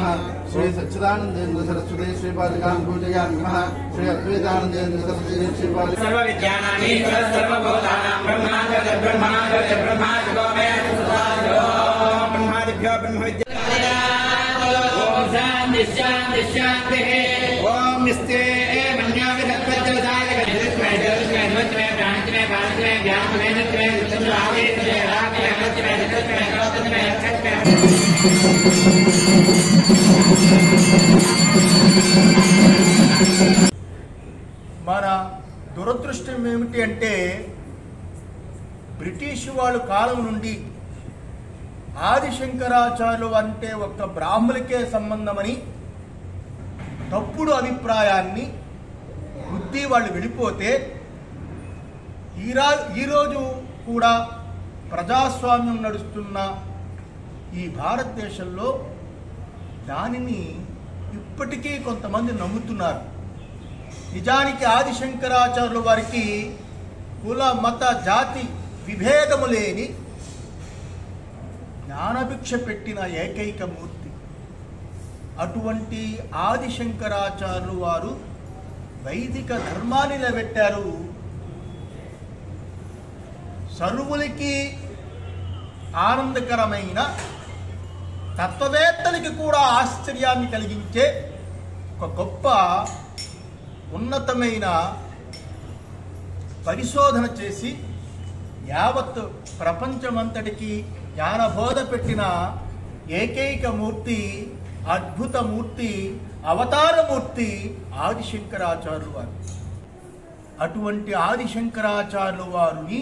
నమః శ్రీ సచ్చిదానందేంద్ర సరస్వతి శ్రీపాదికాం పూజయామి నమః శ్రీ అద్వైతానందేంద్ర సరస్వతి శ్రీపాది सर्व विद्यानामी सर्वभूतानां ब्रह्मांड ब्रह्मांड ब्रह्मादिको मे ब्रह्मादिभ्यो ब्रह्म विद्या ओम शांति शांति शांति ओम निस्ते मन्यामि सत्वज्जलसायक जगत्मय जगत्मय जगत्मय प्राणत्मय प्राणत्मय व्याममय नत्मय नत्मय आवेत्मय रात्मय नत्मय नत्मय नत्मय नत्मय మన దురదృష్టం ఏమిటి అంటే బ్రిటిష్ వాళ్ళ కాలం నుండి ఆదిశంకరాచార్యులు అంటే ఒక్క బ్రాహ్మణులకే సంబంధమని తప్పుడు అభిప్రాయాన్ని బుద్ధి వాళ్ళు వెళ్ళిపోతే ఈరా ఈరోజు కూడా ప్రజాస్వామ్యం నడుస్తున్న ఈ భారతదేశంలో దానిని ఇప్పటికీ కొంతమంది నమ్ముతున్నారు నిజానికి ఆదిశంకరాచార్యుల వారికి కుల మత జాతి విభేదము లేని జ్ఞానభిక్ష పెట్టిన ఏకైక మూర్తి అటువంటి ఆదిశంకరాచార్యులు వారు వైదిక ధర్మాన్ని నిలబెట్టారు సర్వులకి ఆనందకరమైన తత్వవేత్తలకి కూడా ఆశ్చర్యాన్ని కలిగించే ఒక గొప్ప ఉన్నతమైన పరిశోధన చేసి యావత్ ప్రపంచమంతటికి జ్ఞానబోధ పెట్టిన ఏకైక మూర్తి అద్భుత మూర్తి అవతారమూర్తి ఆదిశంకరాచార్యులు వారు అటువంటి ఆదిశంకరాచార్యులు వారిని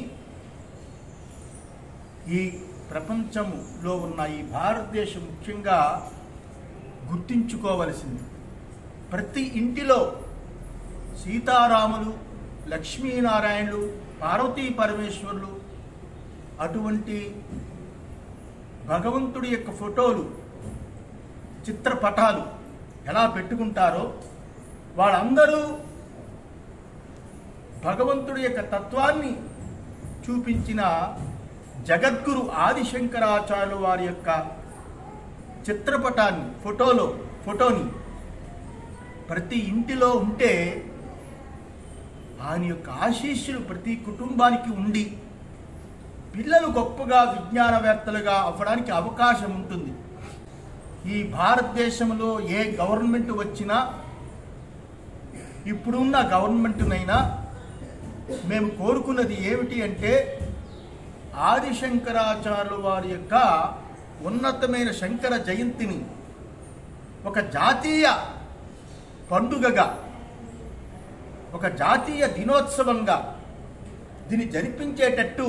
ఈ ప్రపంచంలో ఉన్న ఈ భారతదేశం ముఖ్యంగా గుర్తించుకోవలసింది ప్రతి ఇంటిలో సీతారాములు లక్ష్మీనారాయణులు పార్వతీ పరమేశ్వరులు అటువంటి భగవంతుడి యొక్క ఫోటోలు చిత్రపటాలు ఎలా పెట్టుకుంటారో వాళ్ళందరూ భగవంతుడి యొక్క తత్వాన్ని చూపించిన జగద్గురు ఆదిశంకరాచార్యులు వారి యొక్క చిత్రపటాన్ని ఫోటోలో ఫోటోని ప్రతి ఇంటిలో ఉంటే ఆయన యొక్క ఆశీస్సులు ప్రతి కుటుంబానికి ఉండి పిల్లలు గొప్పగా విజ్ఞానవేత్తలుగా అవ్వడానికి అవకాశం ఉంటుంది ఈ భారతదేశంలో ఏ గవర్నమెంట్ వచ్చినా ఇప్పుడున్న గవర్నమెంట్నైనా మేము కోరుకున్నది ఏమిటి అంటే ఆదిశంకరాచార్యుల వారి యొక్క ఉన్నతమైన శంకర జయంతిని ఒక జాతీయ పండుగగా ఒక జాతీయ దినోత్సవంగా దీన్ని జరిపించేటట్టు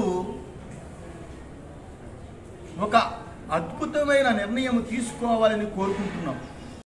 ఒక అద్భుతమైన నిర్ణయం తీసుకోవాలని కోరుకుంటున్నాం